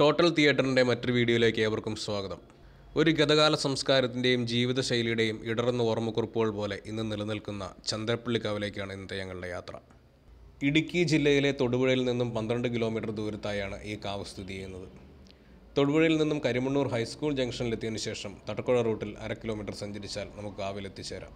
total തിയേറ്ററിൻ്റെ മറ്റൊരു വീഡിയോയിലേക്ക് ഏവർക്കും സ്വാഗതം ഒരു ഗതകാല സംസ്കാരത്തിൻ്റെയും ജീവിതശൈലിയുടെയും ഇടറുന്ന ഓർമ്മക്കുറിപ്പുകൾ പോലെ ഇന്ന് നിലനിൽക്കുന്ന ചന്ദ്രപ്പള്ളി കാവിലേക്കാണ് ഇന്നത്തെ ഞങ്ങളുടെ യാത്ര ഇടുക്കി ജില്ലയിലെ തൊടുപുഴയിൽ നിന്നും പന്ത്രണ്ട് കിലോമീറ്റർ ദൂരത്തായാണ് ഈ കാവ് സ്ഥിതി ചെയ്യുന്നത് തൊടുപുഴയിൽ നിന്നും കരിമണ്ണൂർ ഹൈസ്കൂൾ ജംഗ്ഷനിലെത്തിയതിനു ശേഷം തട്ടക്കുഴ റൂട്ടിൽ അര കിലോമീറ്റർ സഞ്ചരിച്ചാൽ നമുക്ക് കാവിൽ എത്തിച്ചേരാം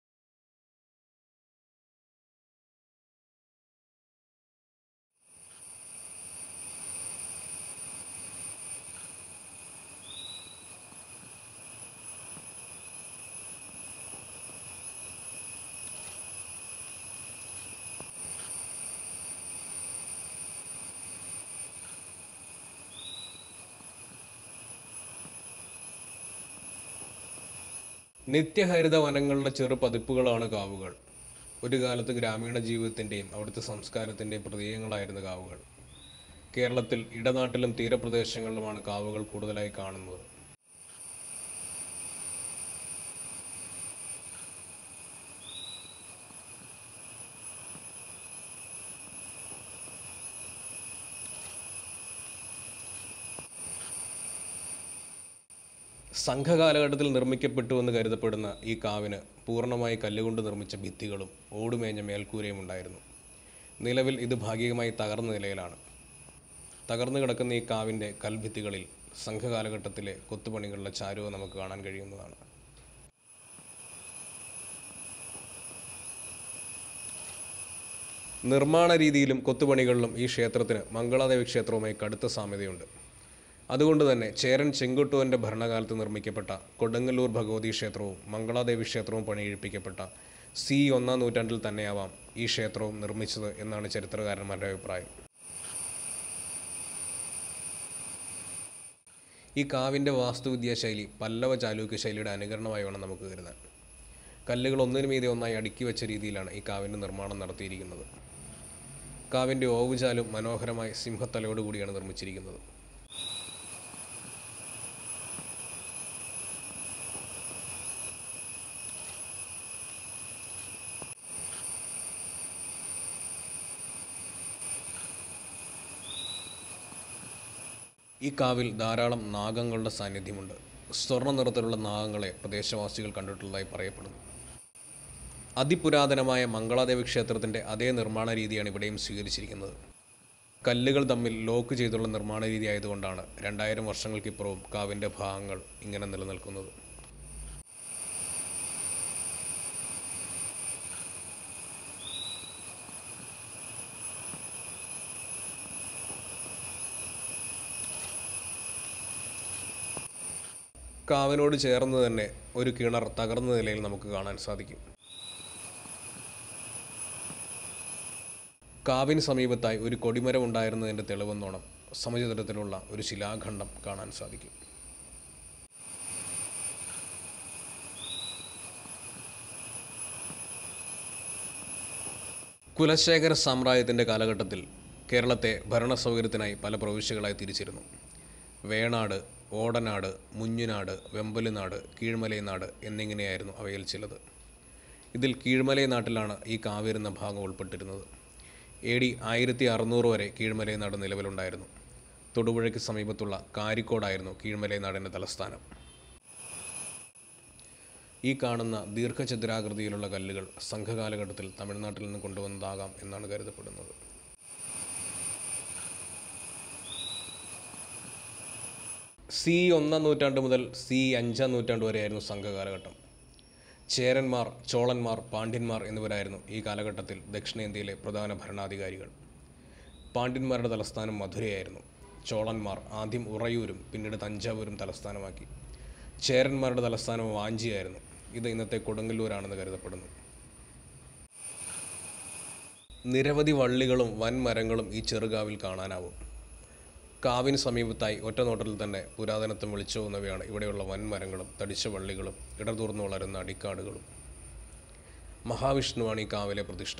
നിത്യഹരിത വനങ്ങളുടെ ചെറു പതിപ്പുകളാണ് കാവുകൾ ഒരു കാലത്ത് ഗ്രാമീണ ജീവിതത്തിൻ്റെയും അവിടുത്തെ സംസ്കാരത്തിൻ്റെയും പ്രതീകങ്ങളായിരുന്നു കാവുകൾ കേരളത്തിൽ ഇടനാട്ടിലും തീരപ്രദേശങ്ങളിലുമാണ് കാവുകൾ കൂടുതലായി കാണുന്നത് സംഘകാലഘട്ടത്തിൽ നിർമ്മിക്കപ്പെട്ടുവെന്ന് കരുതപ്പെടുന്ന ഈ കാവിന് പൂർണ്ണമായി കല്ലുകൊണ്ട് നിർമ്മിച്ച ഭിത്തികളും ഓടുമേഞ്ഞ മേൽക്കൂരയും ഉണ്ടായിരുന്നു നിലവിൽ ഇത് ഭാഗികമായി തകർന്ന നിലയിലാണ് തകർന്നു കിടക്കുന്ന ഈ കാവിൻ്റെ കൽഭിത്തികളിൽ സംഘകാലഘട്ടത്തിലെ കൊത്തുപണികളുടെ ചാരുവ നമുക്ക് കാണാൻ കഴിയുന്നതാണ് നിർമ്മാണ രീതിയിലും കൊത്തുപണികളിലും ഈ ക്ഷേത്രത്തിന് മംഗളാദേവി ക്ഷേത്രവുമായി കടുത്ത സാമ്യതയുണ്ട് അതുകൊണ്ട് തന്നെ ചേരൻ ചെങ്കുട്ടുവൻ്റെ ഭരണകാലത്ത് നിർമ്മിക്കപ്പെട്ട കൊടുങ്ങല്ലൂർ ഭഗവതി ക്ഷേത്രവും മംഗളാദേവി ക്ഷേത്രവും പണിയെഴുപ്പിക്കപ്പെട്ട സി ഒന്നാം നൂറ്റാണ്ടിൽ തന്നെയാവാം ഈ ക്ഷേത്രവും നിർമ്മിച്ചത് എന്നാണ് ചരിത്രകാരന്മാരുടെ അഭിപ്രായം ഈ കാവിൻ്റെ വാസ്തുവിദ്യാ ശൈലി പല്ലവ ചാലൂക്യ ശൈലിയുടെ അനുകരണമായി വേണം നമുക്ക് കരുതാൻ കല്ലുകൾ ഒന്നിനു മീതെ ഒന്നായി അടുക്കി വെച്ച രീതിയിലാണ് ഈ കാവിൻ്റെ നിർമ്മാണം നടത്തിയിരിക്കുന്നത് കാവിൻ്റെ ഓവുചാലും മനോഹരമായി സിംഹത്തലയോട് കൂടിയാണ് നിർമ്മിച്ചിരിക്കുന്നത് ഈ കാവിൽ ധാരാളം നാഗങ്ങളുടെ സാന്നിധ്യമുണ്ട് സ്വർണ്ണ നിറത്തിലുള്ള നാഗങ്ങളെ പ്രദേശവാസികൾ കണ്ടിട്ടുള്ളതായി പറയപ്പെടുന്നു അതിപുരാതനമായ മംഗളാദേവി ക്ഷേത്രത്തിൻ്റെ അതേ നിർമ്മാണ രീതിയാണ് ഇവിടെയും സ്വീകരിച്ചിരിക്കുന്നത് കല്ലുകൾ തമ്മിൽ ലോക്ക് ചെയ്തുള്ള നിർമ്മാണ രീതി ആയതുകൊണ്ടാണ് രണ്ടായിരം വർഷങ്ങൾക്കിപ്പുറവും കാവിൻ്റെ ഭാഗങ്ങൾ ഇങ്ങനെ നിലനിൽക്കുന്നത് കാവിനോട് ചേർന്ന് തന്നെ ഒരു കിണർ തകർന്ന നിലയിൽ നമുക്ക് കാണാൻ സാധിക്കും കാവിന് സമീപത്തായി ഒരു കൊടിമരം ഉണ്ടായിരുന്നതിൻ്റെ തെളിവെന്നോണം സമചിതരത്തിലുള്ള ഒരു ശിലാഖണ്ഡം കാണാൻ സാധിക്കും കുലശേഖര സാമ്രാജ്യത്തിൻ്റെ കാലഘട്ടത്തിൽ കേരളത്തെ ഭരണ സൗകര്യത്തിനായി പല പ്രവിശ്യകളായി തിരിച്ചിരുന്നു വേണാട് ഓടനാട് മുഞ്ഞുനാട് വെമ്പലുനാട് കീഴ്മലൈനാട് എന്നിങ്ങനെയായിരുന്നു അവയിൽ ചിലത് ഇതിൽ കീഴ്മലൈ നാട്ടിലാണ് ഈ കാവിരുന്ന ഭാഗം ഉൾപ്പെട്ടിരുന്നത് എ ഡി ആയിരത്തി അറുന്നൂറ് വരെ കീഴ്മലൈ നാട് നിലവിലുണ്ടായിരുന്നു തൊടുപുഴയ്ക്ക് സമീപത്തുള്ള കാരിക്കോടായിരുന്നു കീഴ്മലൈ നാടിൻ്റെ തലസ്ഥാനം ഈ കാണുന്ന ദീർഘചതുരാകൃതിയിലുള്ള കല്ലുകൾ സംഘകാലഘട്ടത്തിൽ തമിഴ്നാട്ടിൽ നിന്ന് കൊണ്ടുവന്നതാകാം എന്നാണ് കരുതപ്പെടുന്നത് സി ഒന്നാം നൂറ്റാണ്ട് മുതൽ സി അഞ്ചാം നൂറ്റാണ്ട് വരെയായിരുന്നു സംഘകാലഘട്ടം ചേരന്മാർ ചോളന്മാർ പാണ്ഡ്യന്മാർ എന്നിവരായിരുന്നു ഈ കാലഘട്ടത്തിൽ ദക്ഷിണേന്ത്യയിലെ പ്രധാന ഭരണാധികാരികൾ പാണ്ഡ്യന്മാരുടെ തലസ്ഥാനം മധുരയായിരുന്നു ചോളന്മാർ ആദ്യം ഉറയൂരും പിന്നീട് തഞ്ചാവൂരും തലസ്ഥാനമാക്കി ചേരന്മാരുടെ തലസ്ഥാനം വാഞ്ചിയായിരുന്നു ഇത് ഇന്നത്തെ കൊടുങ്ങല്ലൂരാണെന്ന് കരുതപ്പെടുന്നു നിരവധി വള്ളികളും വൻമരങ്ങളും ഈ ചെറുകാവിൽ കാണാനാവും കാവിന് സമീപത്തായി ഒറ്റനോട്ടത്തിൽ തന്നെ പുരാതനത്വം വിളിച്ചോന്നവയാണ് ഇവിടെയുള്ള വൻമരങ്ങളും തടിച്ച വള്ളികളും ഇടതൂർന്നു വളരുന്ന അടിക്കാടുകളും മഹാവിഷ്ണുവാണ് ഈ കാവിലെ പ്രതിഷ്ഠ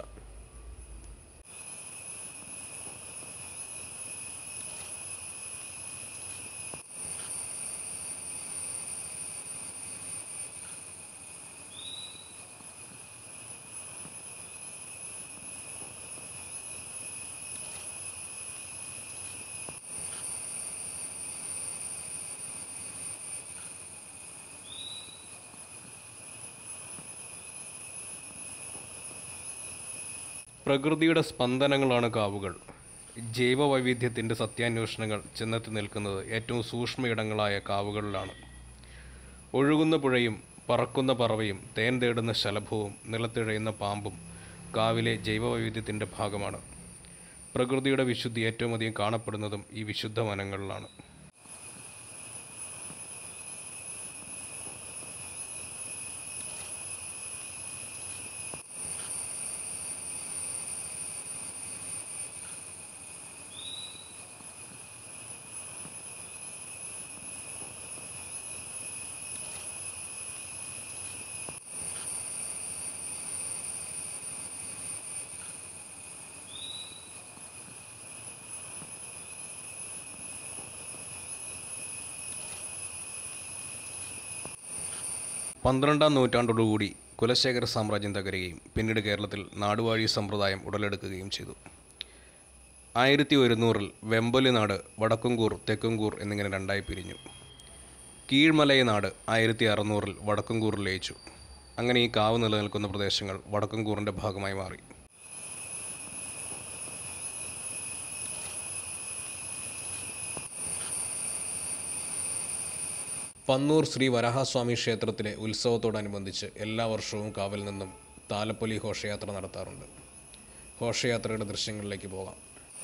പ്രകൃതിയുടെ സ്പന്ദനങ്ങളാണ് കാവുകൾ ജൈവ വൈവിധ്യത്തിൻ്റെ സത്യാന്വേഷണങ്ങൾ ചെന്നെത്തി നിൽക്കുന്നത് ഏറ്റവും സൂക്ഷ്മ ഇടങ്ങളായ കാവുകളിലാണ് ഒഴുകുന്ന പുഴയും പറക്കുന്ന പറവയും തേൻ തേടുന്ന ശലഭവും നിലത്തിഴയുന്ന പാമ്പും കാവിലെ ജൈവവൈവിധ്യത്തിൻ്റെ ഭാഗമാണ് പ്രകൃതിയുടെ വിശുദ്ധി ഏറ്റവും അധികം കാണപ്പെടുന്നതും ഈ വിശുദ്ധ വനങ്ങളിലാണ് പന്ത്രണ്ടാം നൂറ്റാണ്ടോടുകൂടി കുലശേഖര സാമ്രാജ്യം തകരുകയും പിന്നീട് കേരളത്തിൽ നാടുവാഴി സമ്പ്രദായം ഉടലെടുക്കുകയും ചെയ്തു ആയിരത്തി ഒരുന്നൂറിൽ വെമ്പലി നാട് വടക്കുംകൂർ തെക്കുംകൂർ എന്നിങ്ങനെ രണ്ടായി പിരിഞ്ഞു കീഴ്മലയ നാട് ആയിരത്തി അറുന്നൂറിൽ വടക്കുംകൂറിൽ ലയിച്ചു അങ്ങനെ ഈ കാവ് നിലനിൽക്കുന്ന പ്രദേശങ്ങൾ വടക്കുംകൂറിൻ്റെ ഭാഗമായി മാറി പന്നൂർ ശ്രീ വരാഹസ്വാമി ക്ഷേത്രത്തിലെ ഉത്സവത്തോടനുബന്ധിച്ച് എല്ലാ വർഷവും കാവിൽ നിന്നും താലപ്പൊലി ഘോഷയാത്ര നടത്താറുണ്ട് ഘോഷയാത്രയുടെ ദൃശ്യങ്ങളിലേക്ക് പോകാം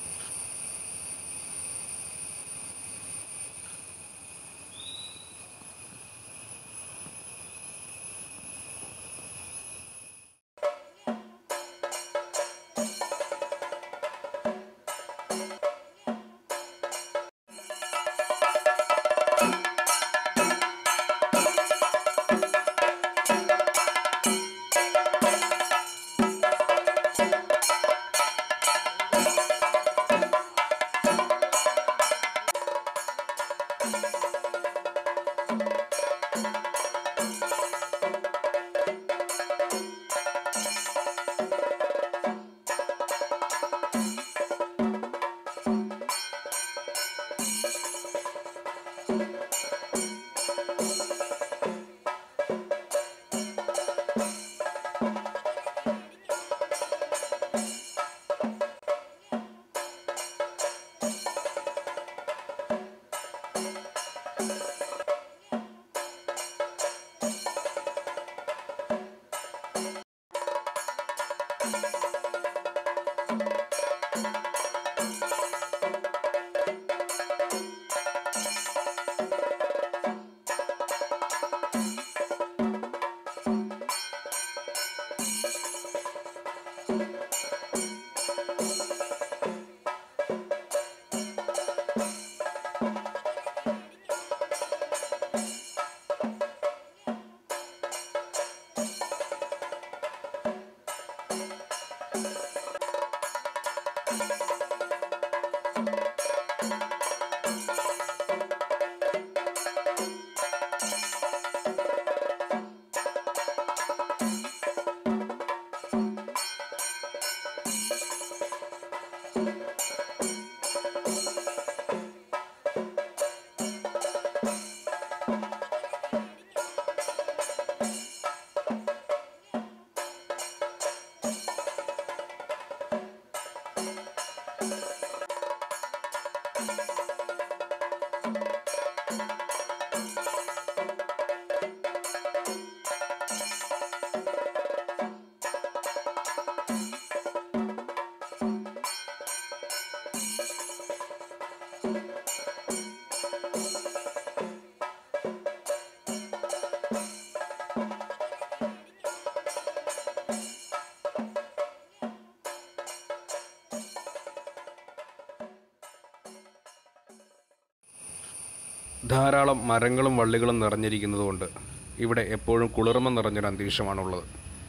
ധാരാളം മരങ്ങളും വള്ളികളും നിറഞ്ഞിരിക്കുന്നതുകൊണ്ട് ഇവിടെ എപ്പോഴും കുളിർമ നിറഞ്ഞൊരു അന്തരീക്ഷമാണുള്ളത്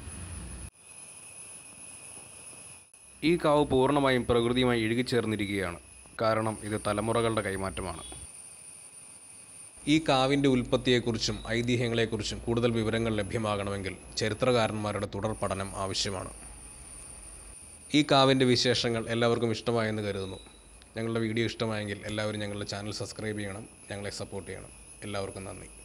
ഈ കാവ് പൂർണ്ണമായും പ്രകൃതിയുമായി ഇഴുകിച്ചേർന്നിരിക്കുകയാണ് കാരണം ഇത് തലമുറകളുടെ കൈമാറ്റമാണ് ഈ കാവിൻ്റെ ഉൽപ്പത്തിയെക്കുറിച്ചും ഐതിഹ്യങ്ങളെക്കുറിച്ചും കൂടുതൽ വിവരങ്ങൾ ലഭ്യമാകണമെങ്കിൽ ചരിത്രകാരന്മാരുടെ തുടർ പഠനം ആവശ്യമാണ് ഈ കാവിൻ്റെ വിശേഷങ്ങൾ എല്ലാവർക്കും ഇഷ്ടമായെന്ന് കരുതുന്നു ഞങ്ങളുടെ വീഡിയോ ഇഷ്ടമായെങ്കിൽ എല്ലാവരും ഞങ്ങളുടെ ചാനൽ സബ്സ്ക്രൈബ് ചെയ്യണം ഞങ്ങളെ സപ്പോർട്ട് ചെയ്യണം എല്ലാവർക്കും നന്ദി